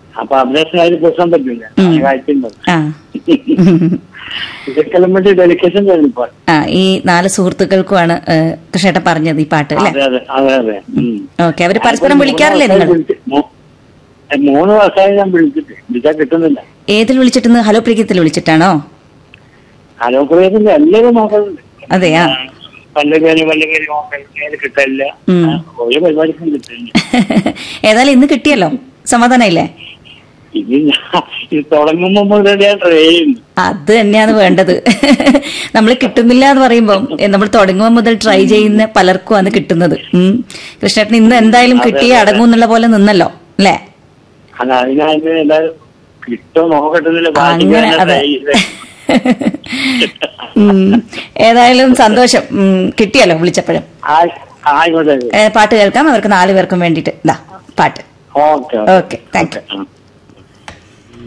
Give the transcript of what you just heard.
അപ്പൊ അപ്ഡേഷൻ ആയിട്ട് പ്രശ്നം പറ്റില്ല ഉം. കാഴ്ചയുണ്ട് ആ ഇതൊക്കെല്ലാം വേണ്ടി ഡെലിക്കേഷൻ തരും ഇപ്പൊ ആ ഈ നാല് സുഹൃത്തുക്കൾക്കുമാണ് ഏഹ്, കൃഷ്ണേട്ടൻ പറഞ്ഞത് ഈ പാട്ട് അല്ലേ അതെ അതെ അതെ അതെ ഉം. ഓക്കെ അവര് പരസ്പരം വിളിക്കാറില്ലേ മൂന്ന് നിങ്ങൾ വർഷമായി വിളിച്ച്- മൂ- ഏ, മൂന്ന് വർഷമായി ഞാൻ വിളിച്ചിട്ട് വിളിച്ചാൽ കിട്ടുന്നില്ല ഏതിൽ വിളിച്ചിട്ട് ഹലോ പ്രീതിത്തിൽ വിളിച്ചിട്ടാണോ അലോപ്രദേശത്തിന്റെ എല്ലാവരും നോക്കുന്നുണ്ട് അതെയാ പല്ലുകേരി പല്ലുകേരി നോക്കാൻ കിട്ടില്ല ഉം. ഒരു പരിപാടിക്കും കിട്ടില്ല ഏതായാലും ഇന്ന് കിട്ടിയല്ലോ സമാധാനായില്ലേ ഇത് ഞാൻ- ഇത് തുടങ്ങുമ്പോ മുതൽ ഞാൻ ട്രൈ ചെയ്യുന്നു അത് തന്നെയാണ് വേണ്ടത് നമ്മൾ കിട്ടുന്നില്ല എന്ന് പറയുമ്പോൾ നമ്മൾ തുടങ്ങുമ്പോൾ മുതൽ ട്രൈ ചെയ്യുന്ന പലർക്കും ആണ് കിട്ടുന്നത് ഉം. കൃഷ്ണേട്ടൻ ഇന്ന് എന്തായാലും കിട്ടിയേ അടങ്ങും എന്നുള്ള പോലെ നിന്നല്ലോ അല്ലേ അത് അതിനായിട്ട് എല്ലാവരും കിട്ടോ നോക്കട്ടെന്നില്ല അങ്ങനെ അതെ ഉം. ഏതായാലും സന്തോഷം ഉം, കിട്ടിയല്ലോ വിളിച്ചപ്പോഴും ആയിക്കോട്ടെ ഏ, പാട്ട് കേൾക്കാം അവർക്ക് നാല് പേർക്കും വേണ്ടിയിട്ട് ഇതാ പാട്ട് okay okay thank you okay